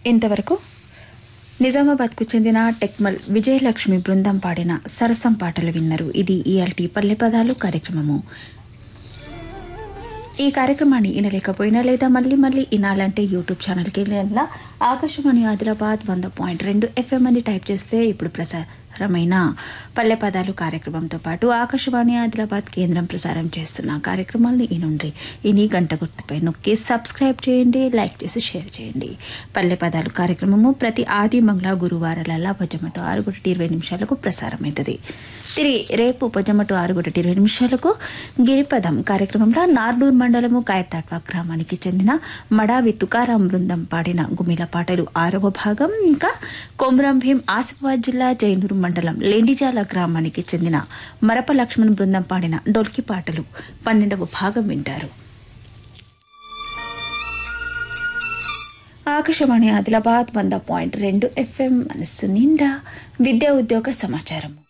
ఇంతవరకు నిజామాబాద్కు చెందిన టెక్మల్ విజయలక్ష్మి బృందం పాడిన సరసం పాటలు విన్నారు ఇది ఈఎల్టీ పల్లె పదాలు కార్యక్రమము ఈ కార్యక్రమాన్ని వినలేకపోయినా లేదా మళ్ళీ మళ్ళీ వినాలంటే యూట్యూబ్ ఛానల్కి వెళ్ళా ఆకాశవాణి ఆదిలాబాద్ వంద పాయింట్ రెండు ఎఫ్ఎం అని టైప్ చేస్తే ఇప్పుడు ప్రసారమైన పల్లె పదాలు కార్యక్రమంతో పాటు ఆకాశవాణి ఆదిలాబాద్ కేంద్రం ప్రసారం చేస్తున్న కార్యక్రమాలను ఈనుండ్రి ఇని గంట గుర్తుపై నొక్కి సబ్స్క్రైబ్ చేయండి లైక్ చేసి షేర్ చేయండి పల్లె పదాలు కార్యక్రమము ప్రతి ఆది మంగళ గురువారాలల్లా భజమటు ఆరు గంటల ఇరవై నిమిషాలకు ప్రసారమవుతుంది తిరిగి రేపు పొజమటు ఆరు గంటల ఇరవై నిమిషాలకు గిరిపదం కార్యక్రమంలో నార్నూర్ మండలము కాయతాట్వా గ్రామానికి చెందిన మడావి తుకారాం బృందం పాడిన గుమిల పాటలు ఆరవ భాగం ఇంకా కొమరం భీం ఆసిఫాబాద్ జిల్లా జైనూరు మండలం లేండిజాల గ్రామానికి చెందిన మరప లక్ష్మణ్ బృందం పాడిన డొల్కి పాటలు పన్నెండవ భాగం వింటారు ఆకాశవాణి ఆదిలాబాద్ వంద పాయింట్ రెండు ఎఫ్ఎం మనస్సు నిండా విద్యా ఉద్యోగ సమాచారం